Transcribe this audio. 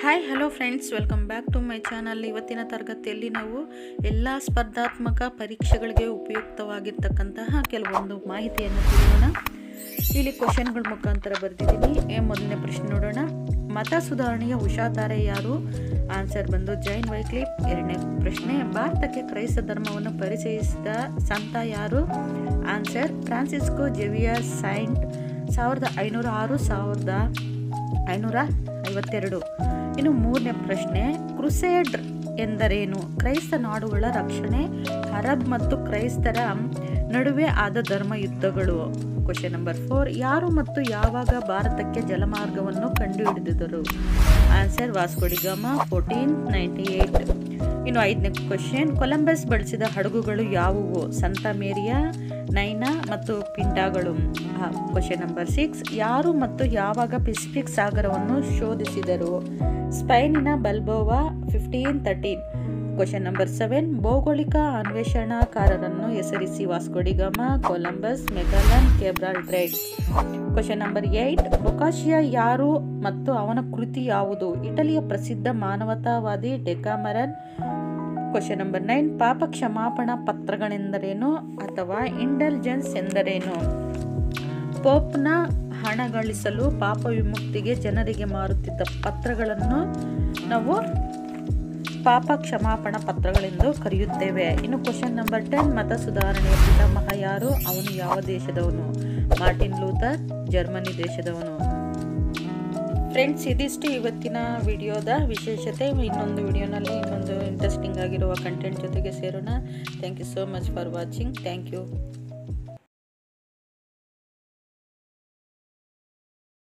hi hello friends welcome back to my channel ಇವತ್ತಿನ ತರಗತಿಯಲ್ಲಿ ನಾವು ಎಲ್ಲ ಸ್ಪರ್ಧಾತ್ಮಕ ಪರೀಕ್ಷೆಗಳಿಗೆ ಉಪಯುಕ್ತವಾಗಿರ್ತಕ್ಕಂತಹ ಕೆಲವೊಂದು ಮಾಹಿತಿಯನ್ನು ತಿಳಿಯೋಣ ಇಲ್ಲಿ ಕ್ವಶನ್ಗಳ ಮುಖಾಂತರ ಬರೆದಿದ್ದೀನಿ ಏ ಮೊದಲನೇ ಪ್ರಶ್ನೆ ನೋಡೋಣ ಮತ ಸುಧಾರಣೆಯ ಉಷಾಧಾರೆ ಯಾರು ಆನ್ಸರ್ ಬಂದು ಜೈನ್ ವೈಕ್ಲಿಪ್ ಎರಡನೇ ಪ್ರಶ್ನೆ ಭಾರತಕ್ಕೆ ಕ್ರೈಸ್ತ ಧರ್ಮವನ್ನು ಪರಿಚಯಿಸಿದ ಸಂತ ಯಾರು ಆನ್ಸರ್ ಫ್ರಾನ್ಸಿಸ್ಕೋ ಜೆವಿಯರ್ ಸೈಂಟ್ ಸಾವಿರದ ಐನೂರ ಆರು ಸಾವಿರದ ಐನೂರ ಐವತ್ತೆರಡು ಇನ್ನು ಮೂರನೇ ಪ್ರಶ್ನೆ ಕ್ರುಸೇಡ್ ಎಂದರೇನು ಕ್ರೈಸ್ತ ನಾಡುಗಳ ರಕ್ಷಣೆ ಅರಬ್ ಮತ್ತು ಕ್ರೈಸ್ತರ ನಡುವೆ ಆದ ಧರ್ಮ ಯುದ್ಧಗಳು ಕ್ವಶನ್ ನಂಬರ್ ಫೋರ್ ಯಾರು ಮತ್ತು ಯಾವಾಗ ಭಾರತಕ್ಕೆ ಜಲಮಾರ್ಗವನ್ನು ಕಂಡುಹಿಡಿದಿದರು answer Vasco da Gama fourteen ninety eight ಇನ್ನು ಐದನೇ ಕ್ವಶನ್ ಕೊಲಂಬಸ್ ಬಳಸಿದ ಹಡಗುಗಳು ಯಾವುವು ಸಂತ ಮೇರಿಯಾ ನೈನಾ ಮತ್ತು ಪಿಂಟಾಗಳು ಕ್ವಶನ್ ನಂಬರ್ ಸಿಕ್ಸ್ ಯಾರು ಮತ್ತು ಯಾವಾಗ ಪೆಸಿಫಿಕ್ ಸಾಗರವನ್ನು ಶೋಧಿಸಿದರು ಸ್ಪೈನಿನ Balboa fifteen thirteen question number seven ಭೌಗೋಳಿಕ ಅನ್ವೇಷಣಾಕಾರರನ್ನು ಹೆಸರಿಸಿ ವಾಸ್ಕೋಡಿಗಾಮ ಕೊಲಂಬಸ್ ಮೆಗಾಲನ್ ಕೇಬ್ರಾಲ್ ಡ್ರೈಡ್ ಕ್ವಶನ್ ನಂಬರ್ ಏಯ್ಟ್ ಬೊಕಾಶಿಯಾ ಯಾರು ಮತ್ತು ಅವನ ಕೃತಿ ಯಾವುದು ಇಟಲಿಯ ಪ್ರಸಿದ್ಧ ಮಾನವತಾವಾದಿ ಡೆಕಾಮರನ್ ಕ್ವಶನ್ ನಂಬರ್ ನೈನ್ ಪಾಪ ಕ್ಷಮಾಪಣಾ ಪತ್ರಗಳೆಂದರೇನು ಅಥವಾ ಇಂಟೆಲಿಜೆನ್ಸ್ ಎಂದರೇನು ಪೋಪ್ನ ಹಣ ಗಳಿಸಲು ಪಾಪ ವಿಮುಕ್ತಿಗೆ ಜನರಿಗೆ ಮಾರುತ್ತಿದ್ದ ಪತ್ರಗಳನ್ನು ನಾವು ಪಾಪ ಕ್ಷಮಾಪಣಾ ಪತ್ರಗಳೆಂದು ಕರೆಯುತ್ತೇವೆ ಇನ್ನು ಕ್ವಶನ್ ನಂಬರ್ ಟೆನ್ ಮತ ಸುಧಾರಣೆಯ ಪಿತಾಮಹ ಯಾರು ಅವನು ಯಾವ ದೇಶದವನು ಮಾರ್ಟಿನ್ ಲೂಥರ್ ಜರ್ಮನಿ ದೇಶದವನು ಫ್ರೆಂಡ್ಸ್ ಇದಿಷ್ಟು ಇವತ್ತಿನ ವಿಡಿಯೋದ ವಿಶೇಷತೆ ಇನ್ನೊಂದು ವಿಡಿಯೋನಲ್ಲಿ ಇನ್ನೊಂದು ಇಂಟ್ರೆಸ್ಟಿಂಗ್ ಆಗಿರುವ ಕಂಟೆಂಟ್ ಜೊತೆಗೆ ಸೇರೋಣ thank you so much for watching thank you